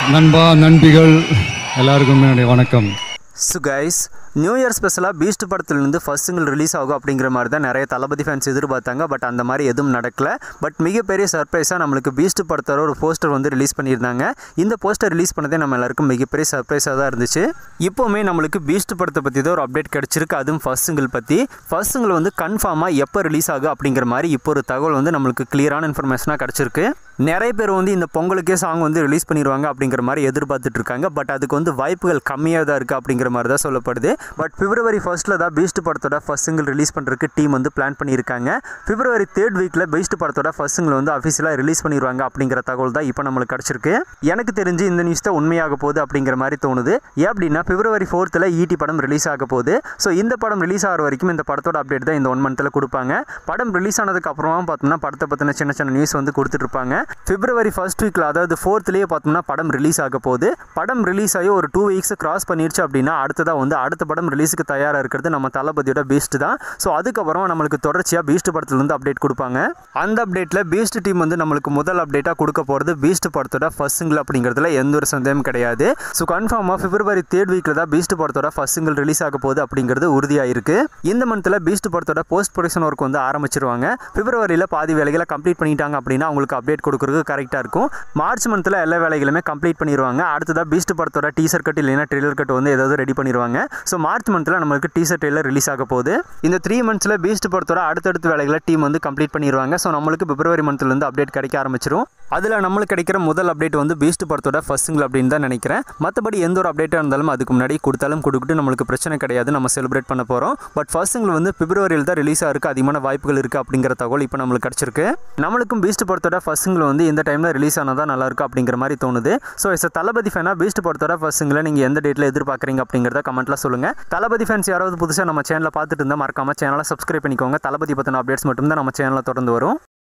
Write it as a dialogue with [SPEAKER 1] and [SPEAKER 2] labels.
[SPEAKER 1] நண்பா நண்பிகள் எல்லாருக்கும் என்னுடைய வணக்கம்
[SPEAKER 2] ஸோ கைஸ் நியூ இயர் ஸ்பெஷலாக பீஸ்ட் படத்துலேருந்து ஃபர்ஸ்ட் சிங்கிள் ரிலீஸ் ஆகும் அப்படிங்கிற மாதிரி தான் நிறைய தளபதி ஃபேன்ஸ் எதிர்பார்த்தாங்க பட் அந்த மாதிரி எதுவும் நடக்கல பட் மிகப்பெரிய சர்ப்ரைஸாக நம்மளுக்கு பீஸ்ட் படத்தோட ஒரு போஸ்டர் வந்து ரிலீஸ் பண்ணியிருந்தாங்க இந்த போஸ்டர் ரிலீஸ் பண்ணதே நம்ம எல்லாருக்கும் மிகப்பெரிய சர்ப்ரைஸாக தான் இருந்துச்சு இப்போவுமே நம்மளுக்கு பீஸ்ட் படத்தை பற்றி தான் ஒரு அப்டேட் கிடச்சிருக்கு அதுவும் ஃபர்ஸ்ட் சிங்கிள் பற்றி ஃபர்ஸ்ட் சிங்கிள் வந்து கன்ஃபார்மாக எப்போ ரிலீஸ் ஆகும் அப்படிங்கிற மாதிரி இப்போ ஒரு தகவல் வந்து நம்மளுக்கு கிளியரான இன்ஃபர்மேஷனாக கிடச்சிருக்கு நிறைய பேர் வந்து இந்த பொங்கலுக்கே சாங் வந்து ரிலீஸ் பண்ணிடுவாங்க அப்படிங்கிற மாதிரி எதிர்பார்த்துட்டு இருக்காங்க பட் அதுக்கு வந்து வாய்ப்புகள் கம்மியாக தான் இருக்குது அப்படிங்கிற மாதிரி தான் சொல்லப்படுது பட் பிப்ரவரி ஃபர்ஸ்ட்டில் தான் பீஸ்ட் படத்தோட ஃபர்ஸ்ட் சிங்கிள் ரிலீஸ் பண்ணுறதுக்கு டீம் வந்து பிளான் பண்ணியிருக்காங்க பிப்ரவரி தேர்ட் வீக்கில் பீஸ்ட் படத்தோட ஃபர்ஸ்ட் சிங்கிள் வந்து அஃபிஷியலாக ரிலீஸ் பண்ணிடுவாங்க அப்படிங்கிற தகவல் தான் இப்போ நம்மளுக்கு கிடச்சிருக்கு எனக்கு தெரிஞ்சு இந்த நியூஸ் தான் உண்மையாக போகுது அப்படிங்கிற மாதிரி தோணுது ஏன் அப்படின்னா பிப்ரவரி ஃபோர்த்தில் ஈடி படம் ரிலீஸ் ஆக போகுது ஸோ இந்த படம் ரிலீஸ் ஆகிற வரைக்கும் இந்த படத்தோட அப்டேட் தான் இந்த ஒன் மந்த்தில் கொடுப்பாங்க படம் ரிலீஸ் ஆனதுக்கு அப்புறமா பார்த்தோம்னா படத்தை பற்றின சின்ன சின்ன நியூஸ் வந்து கொடுத்துட்டு இருப்பாங்க பிப்ரவரி ஃபர்ஸ்ட் வீக்கில் அதாவது ஃபோர்த்லேயே பார்த்தோம்னா படம் ரிலீஸ் ஆக போகுது படம் ரிலீஸ் ஆகி ஒரு டூ வீக்ஸ் கிராஸ் பண்ணிருச்சு அப்படின்னா அடுத்ததாக வந்து அடுத்த படம் ரிலீஸுக்கு தயாராக இருக்கிறது நம்ம தளபதியோட பீஸ்ட் தான் ஸோ அதுக்கப்புறமா நம்மளுக்கு தொடர்ச்சியாக பீஸ்ட் படத்துலேருந்து அப்டேட் கொடுப்பாங்க அந்த அப்டேட்டில் பீஸ்ட் டீம் வந்து நம்மளுக்கு முதல் அப்டேட்டாக கொடுக்க போகிறது பீஸ்ட் படத்தோட ஃபர்ஸ்ட் சிங்கிள் அப்படிங்கிறதுல எந்த ஒரு சந்தேகம் கிடையாது ஸோ கன்ஃபார்மாக பிப்ரவரி தேர்ட் வீக்கில் தான் பீஸ்ட் படத்தோட ஃபர்ஸ்ட் சிங்கிள் ரிலீஸ் ஆக போகுது அப்படிங்கிறது உறுதியாக இருக்கு இந்த மந்தில் பீஸ்ட் படத்தோட போஸ்ட் ப்ரொடக்ஷன் ஒர்க் வந்து ஆரம்பிச்சிருவாங்க பிப்ரவரியில் பாதி வேலைகளை கம்ப்ளீட் பண்ணிட்டாங்க அப்படின்னா அவங்களுக்கு அப்டேட் கொடுக்குறது கரெக்டாக இருக்கும் மார்ச் மந்தில் எல்லா வேலைகளுமே கம்ப்ளீட் பண்ணிடுவாங்க அடுத்ததாக பீஸ்ட் படத்தோட டீசர் கட் இல்லைன்னா ட்ரெய்லர் கட் வந்து ஏதாவது ரெடி பண்ணிடுவாங்க ஸோ மார்ச் மந்தில் நம்மளுக்கு டீசர் ட்ரெய்லர் ரிலீஸ் ஆக போகுது இந்த த்ரீ மந்த்ஸில் பீஸ்ட் படத்தோட அடுத்தடுத்த வேலைகளை டீம் வந்து கம்ப்ளீட் பண்ணிடுவாங்க ஸோ நம்மளுக்கு பிப்ரவரி மந்த்லேருந்து அப்டேட் கிடைக்க ஆரம்பிச்சிரும் அதில் நம்மளுக்கு கிடைக்கிற முதல் அப்டேட் வந்து பீஸ்ட் படத்தோட ஃபர்ஸ்ட் சிங்கிள் அப்படின்னு தான் நினைக்கிறேன் மற்றபடி எந்த ஒரு அப்டேட்டாக இருந்தாலும் அதுக்கு முன்னாடி கொடுத்தாலும் கொடுக்கிட்டு நம்மளுக்கு பிரச்சனை கிடையாது நம்ம செலிப்ரேட் பண்ண போகிறோம் பட் ஃபர்ஸ்ட் சிங்கிள் வந்து பிப்ரவரியில் தான் ரிலீஸ் ஆகிறதுக்கு அதிகமான வாய்ப்புகள் இருக்குது அப்படிங்கிற தகவல் இப்போ நம்மளுக்கு கிடச்சிருக்கு நம்மளுக்கும் பீஸ்ட் படத்தோட ஃபர்ஸ்ட் சிங்கிள் வந்து இந்த டைமில் ரிலீஸ் ஆனால் தான் நல்லாயிருக்கும் அப்படிங்கிற மாதிரி தோணுது ஸோ இஸ் தளபதி ஃபேனாக பீஸ்ட் படத்தோட ஃபர்ஸ்ட் சிங்கில் நீங்கள் எந்த டேட்டில் எதிர்பார்க்குறீங்க அப்படிங்கிறத கமெண்ட்டில் சொல்லுங்கள் தளபதி ஃபேன்ஸ் யாராவது புதுசாக நம்ம சேனலை பார்த்துட்டு இருந்தால் மறக்காம சேனலை சப்ஸ்கிரைப் பண்ணிக்கோங்க தளபதி பற்றின அப்டேட்ஸ் மட்டும் தான் நம்ம சேனலில் தொடர்ந்து வரும்